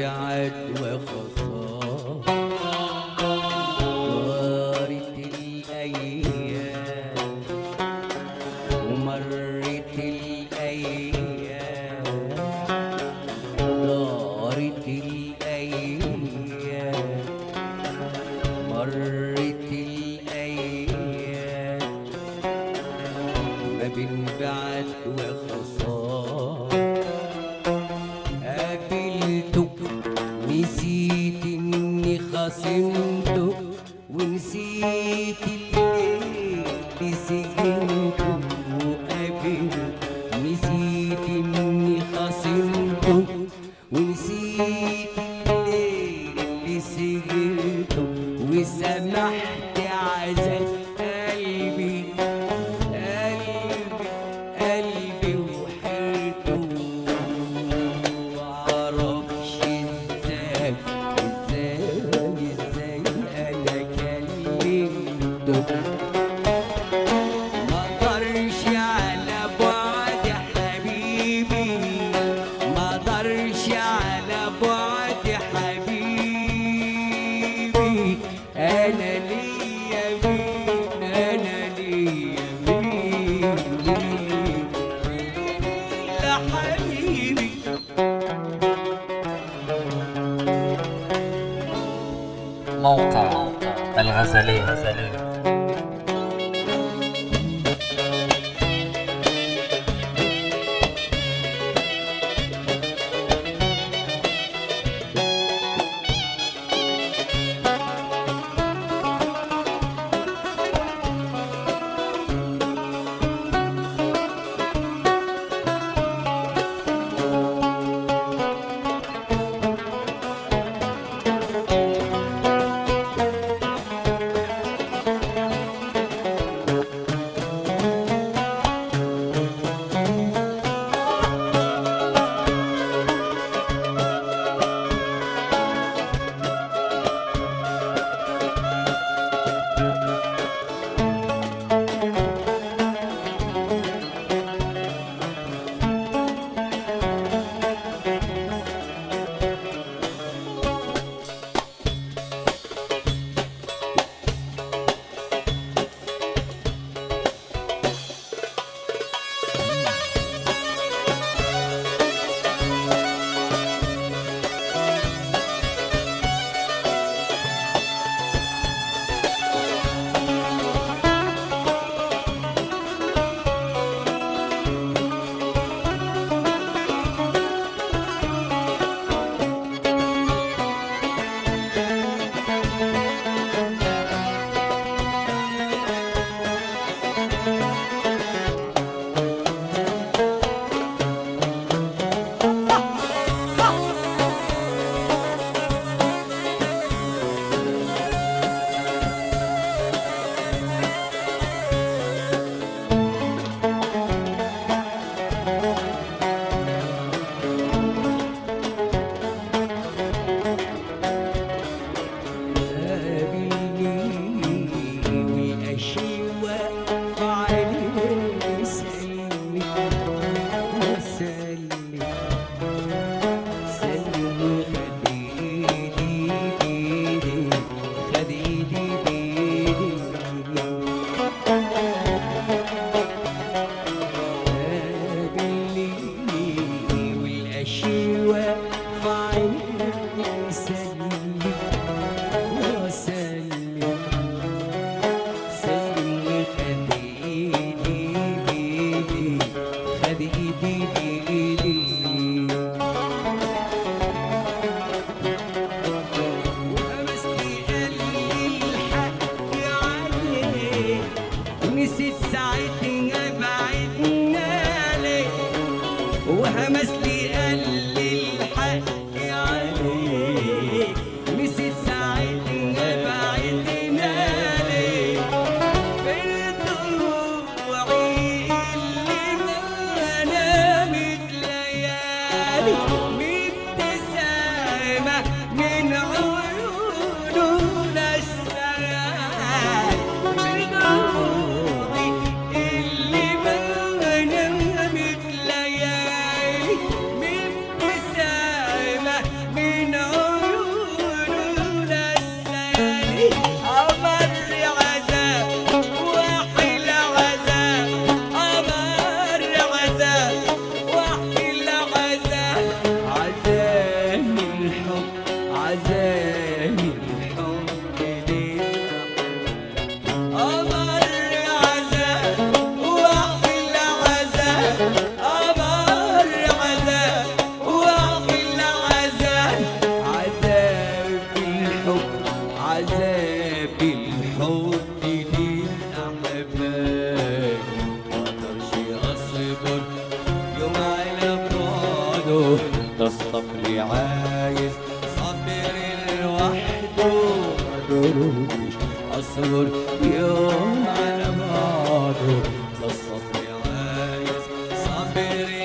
بعد وخسارة دارت الأيام ومرت الأيام دارت الأيام مرت الأيام ما بين بعد وخسارة قابلته نسيت اني خصمته ونسيت الليل اللي سجنته وقابلته نسيت اني خصمته ونسيت الليل اللي سجنته وسمحت عذاب قلبي قلبي قلبي وحيرته معرفش ازاي ازاي ازاي انا كلمته ما اقدرش على بعد حبيبي ما اقدرش على بعد حبيبي انا ليا مين انا ليا مين مين لا حبيبي موقع الغزلين من ده الصبر عايز صبر لوحده مقدرش اصبر يوم على بعضه ده الصبر عايز صبر